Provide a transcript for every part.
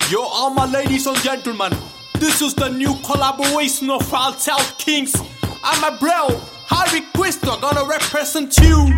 Yo, all my ladies and gentlemen, this is the new collaboration of South Kings. I'm a bro, Harvey Quisto, gonna represent you.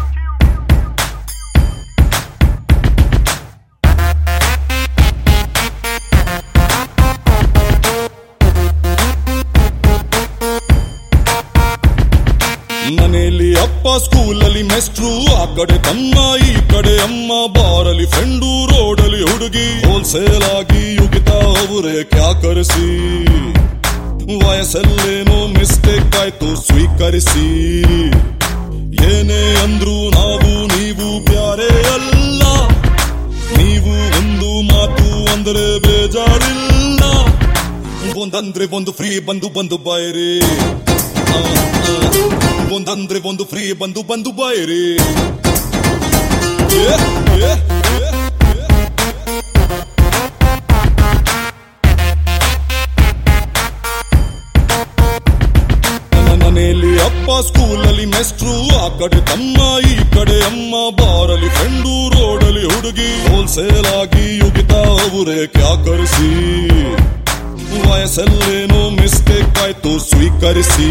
ಮನೆಯಲ್ಲಿ ಅಪ್ಪ ಸ್ಕೂಲಲ್ಲಿ ಮೆಸ್ಟ್ರು ಆ ಕಡೆ ತಮ್ಮ ಈ ಕಡೆ ಅಮ್ಮ ಬಾರಲಿ ಫ್ರೆಂಡು ರೋಡಲ್ಲಿ ಹುಡುಗಿ ಹೋಲ್ಸೇಲ್ ಆಗಿ ಯುಗಿತ ಅವರೇ ಕ್ಯಾಕರಿಸಿ ವಯಸ್ಸಲ್ಲೇನೋ ಮಿಸ್ಟೇಕ್ ಆಯ್ತು ಸ್ವೀಕರಿಸಿ ಏನೇ ಅಂದ್ರು ನಾವು ನೀವು ಬ್ಯಾರೆ ಅಲ್ಲ ನೀವು ಒಂದು ಮಾತು ಅಂದ್ರೆ ಬೇಜಾರಿಲ್ಲ ಒಂದಂದ್ರೆ ಒಂದು ಫ್ರೀ ಬಂದು ಬಂದು ಬಾಯ್ರಿ ಆ, ಆ. ಒಂದಂದ್ರೆ ಒಂದು ಫ್ರೀ ಬಂದು ಬಂದು ಬಾಯ್ರಿ ಏ, ಏ, ಏ, ಏ. ನನ್ನ ಮನೆಯಲ್ಲಿ ಅಪ್ಪ ಸ್ಕೂಲಲ್ಲಿ ಮೆಸ್ಟ್ರು ಆ ಕಡೆ ತಮ್ಮ ಈ ಕಡೆ ಅಮ್ಮ ಬಾರಲಿ ಫ್ರೆಂಡು ರೋಡಲ್ಲಿ ಹುಡುಗಿ ಹೋಲ್ಸೇಲ್ ಆಗಿ ಯುಗಿತ ಅವರೇ ಕ್ಯಾಕರಿಸಿ ವಯಸ್ಸಲ್ಲೇನೋ ಮಿಸ್ಟೇಕ್ ಆಯ್ತು ಸ್ವೀಕರಿಸಿ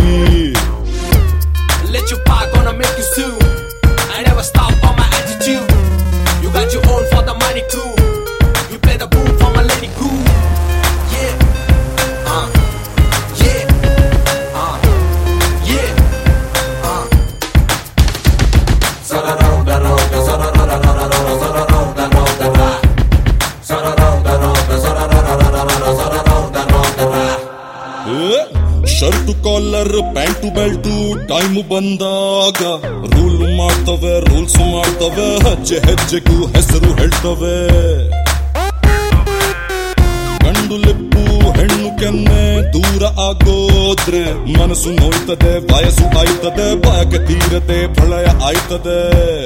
Let your pie gonna make you soon. I never stop on my attitude. You got your own for the money too. You play the boom for my lady cool. Yeah. Uh. Yeah. Uh. Yeah. Uh. Shirt collar pant belt time ಬಂದಾಗ rule ಮಾಡ್ತವೆ rules ಮಾಡ್ತವೆ ಹೆಜ್ಜೆ ಹೆಜ್ಜೆಗೂ ಹೆಸರು ಹೇಳ್ತವೆ ಗಂಡು lip ಹೆಣ್ಣು ಕೆನ್ನೆ ದೂರ ಆಗೋದ್ರೆ ಮನಸ್ಸು ನೋಯ್ತದೆ ವಯಸ್ಸು ಆಯ್ತದೆ ಬಯಕೆ ತೀರತೆ ಪ್ರಳಯ ಆಯ್ತದೆ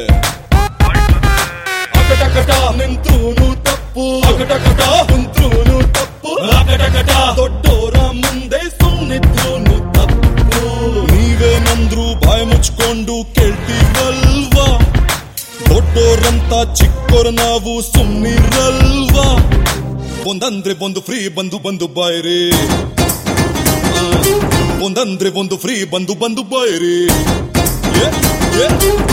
ಅಕಟಕಟ ನಿಂತೂನು ತಪ್ಪು ಅಕಟಕಟ ಕುಂತ್ರೂನು ತಪ್ಪು ಅಕಟಕಟ ದೊಡ್ಡೋರ ಮುಂದೆ ಸುಮ್ಮನಿದ್ರೂನು ತಪ್ಪು ನೀವೇನಂದ್ರು ಬಾಯಿ ಮುಚ್ಕೊಂಡು ಕೇಳ್ತೀವಲ್ವಾ ದೊಡ್ಡೋರಂತ ಚಿಕ್ಕೋರ ನಾವು ಸುಮ್ಮನಿರಲ್ವಾ ಒಂದಂದ್ರೆ ಒಂದು ಫ್ರೀ ಬಂದು ಬಂದು ಬಾಯ್ರಿ ಆ, ಒಂದಂದ್ರೆ ಒಂದು ಫ್ರೀ ಬಂದು ಬಂದು ಬಾಯ್ರಿ ಏ, ಏ.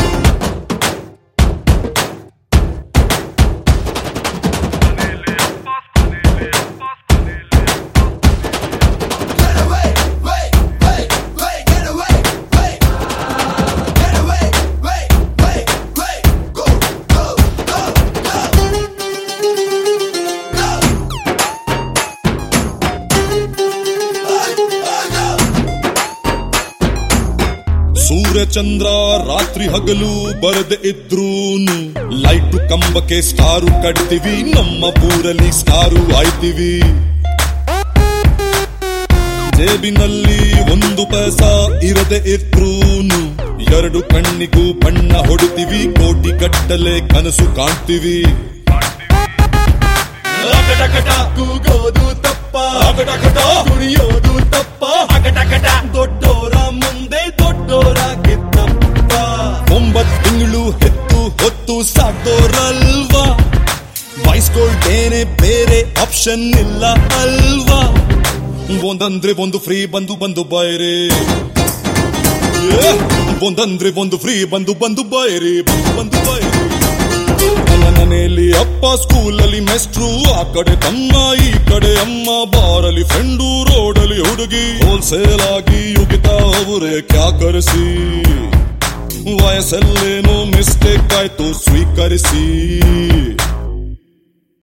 ಸೂರ್ಯ ಚಂದ್ರ ರಾತ್ರಿ ಹಗಲು ಬರದೆ ಇದ್ರೂನು ಲೈಟು ಕಂಬಕ್ಕೆ ಸ್ಟಾರು ಕಟ್ತೀವಿ ನಮ್ಮ ಊರಲ್ಲಿ ಸ್ಟಾರು ಆಯ್ತೀವಿ ಜೇಬಿನಲ್ಲಿ ಒಂದು ಪೈಸ ಇರದೆ ಇದ್ರೂನು ಎರಡು ಕಣ್ಣಿಗೂ ಬಣ್ಣ ಹೊಡಿತೀವಿ ಕೋಟಿ ಗಟ್ಟಲೆ ಕನಸು ಕಾಣ್ತೀವಿ ಅಕಟಕಟ ಕೂಗೋದು ತಪ್ಪ ಅಕಟಕಟ ಕುಣಿಯೋದು ತಪ್ಪ ಅಕಟಕಟ ದೊಡ್ಡೋರ ಮುಂದೆ ದೊಡ್ಡೋರಾಗಿ ತಪ್ಪ ಒಂಬತ್ತು ತಿಂಗಳು ಹೆತ್ತು ಹೊತ್ತು ಸಾಕ್ದೋರಲ್ವಾ ಬೈಸ್ಕೊಳ್ತೇನೆ ಬೇರೆ ಆಪ್ಷನ್ ಇಲ್ಲ ಅಲ್ವಾ ಒಂದಂದ್ರೆ ಒಂದು ಫ್ರೀ ಬಂದು ಬಂದು ಬಾಯ್ರಿ ಏ, ಒಂದಂದ್ರೆ ಒಂದು ಫ್ರೀ ಬಂದು ಬಂದು ಬಾಯ್ರಿ ಬಂದು ಬಂದು ಬಾಯ್ರಿ ನನ್ನ ಮನೆಯಲ್ಲಿ ಅಪ್ಪ ಸ್ಕೂಲಲ್ಲಿ ಮೆಸ್ಟ್ರು ಆ ಕಡೆ ತಮ್ಮ ಈ ಕಡೆ ಅಮ್ಮ ಬಾರಲಿ ಫ್ರೆಂಡು ರೋಡಲ್ಲಿ ಹುಡುಗಿ ಹೋಲ್ಸೇಲ್ ಆಗಿ ಯುಗಿತ ಅವರೇ ಕ್ಯಾಕರಿಸಿ ವಯಸ್ಸಲ್ಲೇನೋ ಮಿಸ್ಟೇಕ್ ಆಯ್ತು ಸ್ವೀಕರಿಸಿ